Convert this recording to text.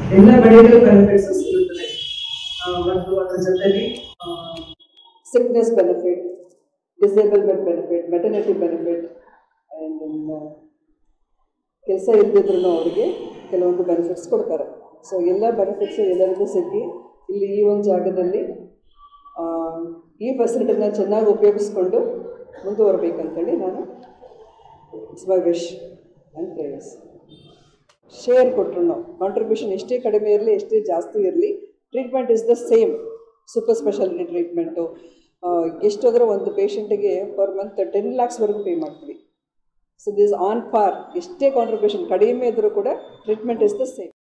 ಎಲ್ಲ medical benefits ಸಿಗುತ್ತದೆ ಆ, ಮತ್ತು ಅದ್ರ ಜೊತೆಲಿ sickness benefit disablement benefit maternity benefit and ಕೆಲಸ ಇಲ್ದಿದ್ರು ಅವರಿಗೆ ಕೆಲವೊಂದು ಬೆನಿಫಿಟ್ಸ್ ಕೊಡ್ತಾರೆ ಸೊ ಎಲ್ಲ ಬೆನಿಫಿಟ್ಸು ಎಲ್ಲರಿಗೂ ಸಿಕ್ಕಿ ಇಲ್ಲಿ ಈ ಒಂದು ಜಾಗದಲ್ಲಿ ಆ, ಈ ಫೆಸಿಲಿಟಿನ ಚೆನ್ನಾಗಿ ಉಪಯೋಗಿಸ್ಕೊಂಡು ಮುಂದುವರಬೇಕಂತೇಳಿ ನಾನು it's my wish and prayers share ಕೊಟ್ಟರು ನಾವು ಕಾಂಟ್ರಿಬ್ಯೂಷನ್ ಎಷ್ಟೇ ಕಡಿಮೆ ಇರಲಿ ಎಷ್ಟೇ ಜಾಸ್ತಿ ಇರಲಿ treatment is the same super speciality treatment ಎಷ್ಟೋದ್ರೆ ಒಂದು ಪೇಷಂಟಿಗೆ ಪರ್ ಮಂತ್ ಟೆನ್ ಲ್ಯಾಕ್ಸ್ವರೆಗೂ ಪೇ ಮಾಡ್ತೀವಿ ಸೊ ದಿಸ್ ಆನ್ ಪಾರ್ ಎಷ್ಟೇ ಕಾಂಟ್ರಿಬ್ಯೂಷನ್ ಕಡಿಮೆ ಇದ್ದರೂ ಕೂಡ ಟ್ರೀಟ್ಮೆಂಟ್ ಇಸ್ ದ ಸೇಮ್